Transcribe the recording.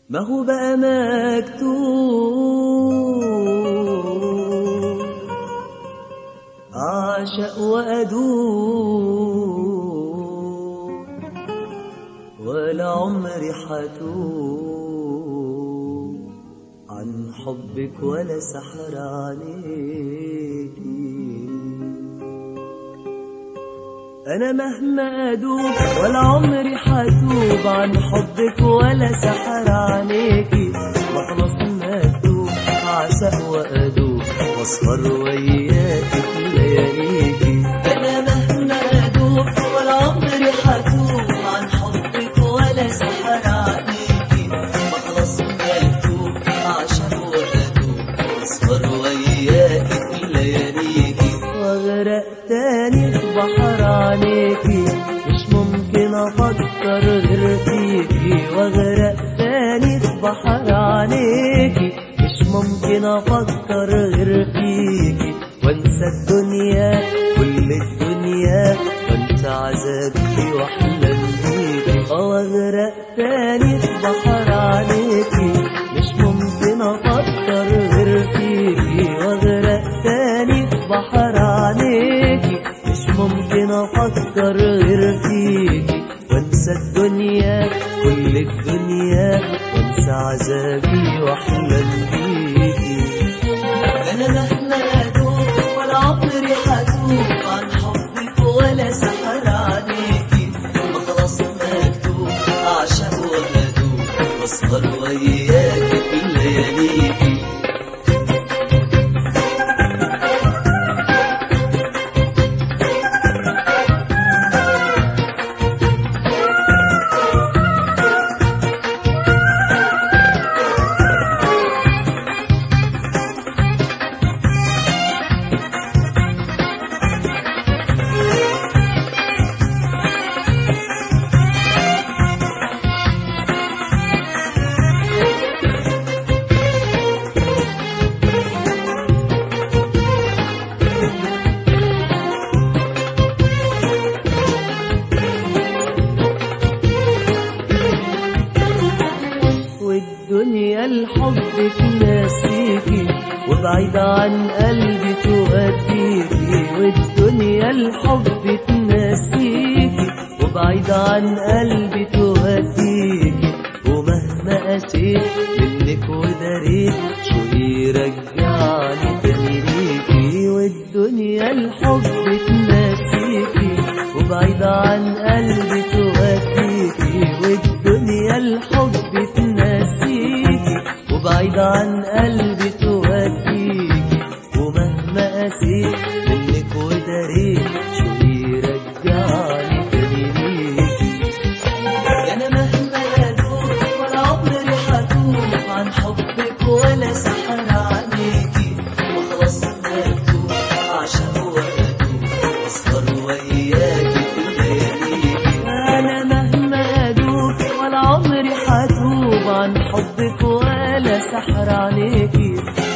ما هو بقى مكتوب أعشق وأدوب ولا عمري حتوب عن حبك ولا سحر عليكي أنا مهما أدوب ولا عمري حتوب عن حبك ولا سحر عليكي بخلص مكتوب أعشق وأدوب وأسهر وياكي في لياليكي أنا مهما أدوب ولا عمري حتوب عن حبك ولا سحر عليكي بخلص مكتوب أعشق وأدوب وأسهر وياكي في لياليكي وأغرق تاني في بحر عليكي مش ممكن افكر غير فيكي واغرق تاني في بحر عليكي مش ممكن افكر غير فيكي وانسى الدنيا كل الدنيا وانسى عذابي واحلم بيكي اه واغرق تاني في بحر عليكي مش ممكن افكر غير فيكي واغرق تاني في بحر عليكي مش ممكن افكر غير فيكي وانسى الدنيا كل الدنيا وانسى عذابي واحلم بيكي انا مهما ادوب ولا عمري حتوب عن حبك ولا سحر عليكي ما خلاص مكتوب اعشق وادوب واسهر وياكي في لياليكي والدنيا الحب تناسيكي وبعيدة عن قلبي توديكي والدنيا الحب تناسيكي وبعيدة عن قلبي توديكي ومهما قسيت منك وداريت شو يرجعني تاني ليكي والدنيا الحب تناسيكي وبعيدة عن قلبي توديكي والدنيا الحب تناسيكي وبعيدة عن قلبي توديكي ومهما قسيت منك وداريت شو يرجعني تاني ليكي أنا مهما أدوب ولا عمري حتوب عن حبك ولا سحر عليكي وخلاص مكتوب أعشق وأدوب وأسهر وياكي في لياليكي أنا مهما أدوب ولا عمري حتوب عن حبك ولا سحر عليكي